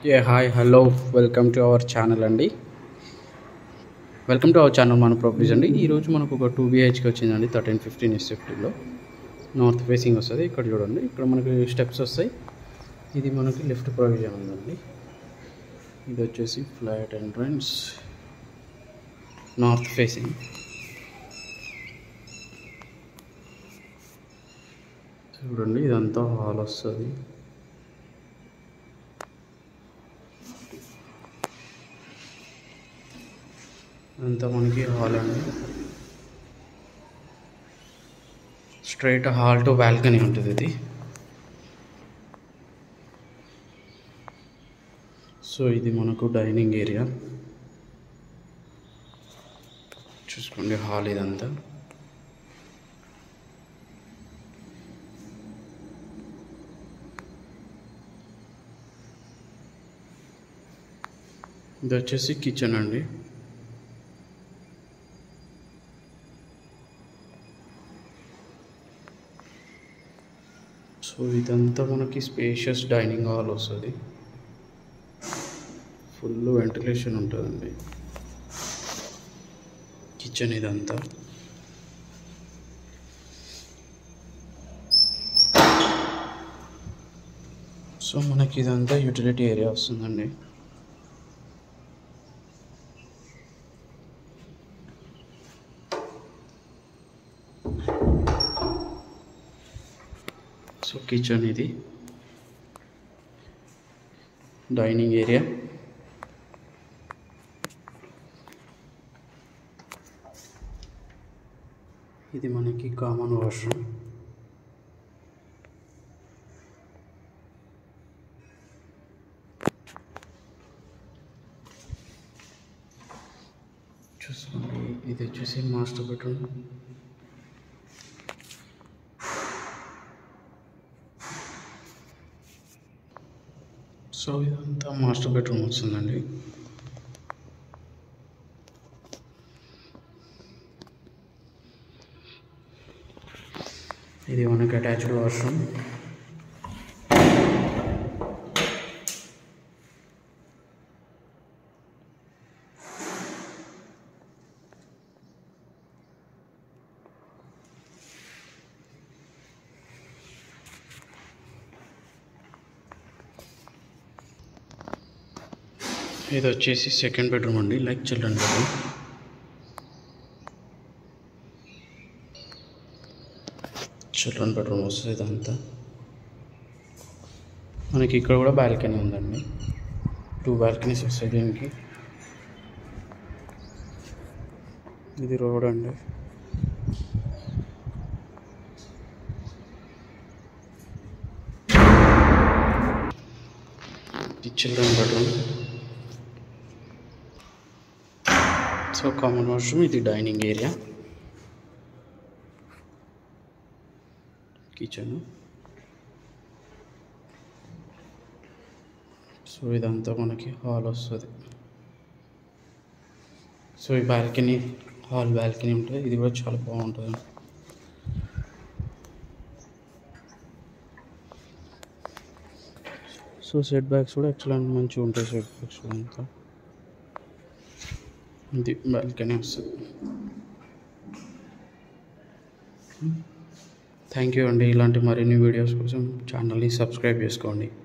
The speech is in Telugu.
A hi hello welcome to our channel అండి వెల్కమ్ టు అవర్ ఛానల్ మన ప్రాపర్టీస్ అండి ఈరోజు మనకు ఒక టూ బిహెచ్కి వచ్చిందండి థర్టీన్ ఫిఫ్టీన్ ఇస్ ఫిఫ్టీలో నార్త్ ఫేసింగ్ వస్తుంది ఇక్కడ చూడండి ఇక్కడ మనకి స్టెప్స్ వస్తాయి ఇది మనకి లిఫ్ట్ ప్రొవిజన్ ఉందండి ఇది వచ్చేసి ఫ్లాట్ ఎంట్రన్స్ నార్త్ ఫేసింగ్ చూడండి ఇదంతా హాల్ వస్తుంది అంతా మనకి హాల్ అండి స్ట్రైట్ హాల్ టు బాల్కనీ ఉంటుంది ఇది సో ఇది మనకు డైనింగ్ ఏరియా చూసుకోండి హాల్ ఇదంతా ఇది వచ్చేసి కిచెన్ అండి సో ఇదంతా మనకి స్పేషియస్ డైనింగ్ హాల్ వస్తుంది ఫుల్ వెంటిలేషన్ ఉంటుందండి కిచెన్ ఇదంతా సో మనకి ఇదంతా యూటిలిటీ ఏరియా వస్తుందండి సో కిచెన్ ఇది డైనింగ్ ఏరియా ఇది మనకి కామన్ వాష్రూమ్ చూసుకోండి ఇది వచ్చేసి మాస్టర్ బెడ్రూమ్ సో ఇదంతా మాస్టర్ బెడ్రూమ్ వస్తుందండి ఇది మనకి అటాచ్డ్ వాష్రూమ్ ఇది వచ్చేసి సెకండ్ బెడ్రూమ్ అండి like children bedroom children bedroom వస్తుంది ఇదంతా మనకి ఇక్కడ కూడా బాల్కనీ ఉందండి టూ బాల్కనీస్ వస్తాయి దీనికి ఇది రోడ్ అండి ఇది children bedroom so common washroom ఇది డైనింగ్ ఏరియా కిచెన్ సో ఇదంతా మనకి హాల్ వస్తుంది సో ఈ బాల్కనీ హాల్ బాల్కనీ ఉంటుంది ఇది కూడా చాలా బాగుంటుంది సో సెట్ బ్యాక్స్ కూడా ఎక్సలెంట్ మంచిగా ఉంటాయి సెట్ బ్యాక్స్ కూడా అంతా ఇది బాల్కనీ వస్తుంది థ్యాంక్ యూ అండి ఇలాంటి మరిన్ని వీడియోస్ కోసం ఛానల్ని సబ్స్క్రైబ్ చేసుకోండి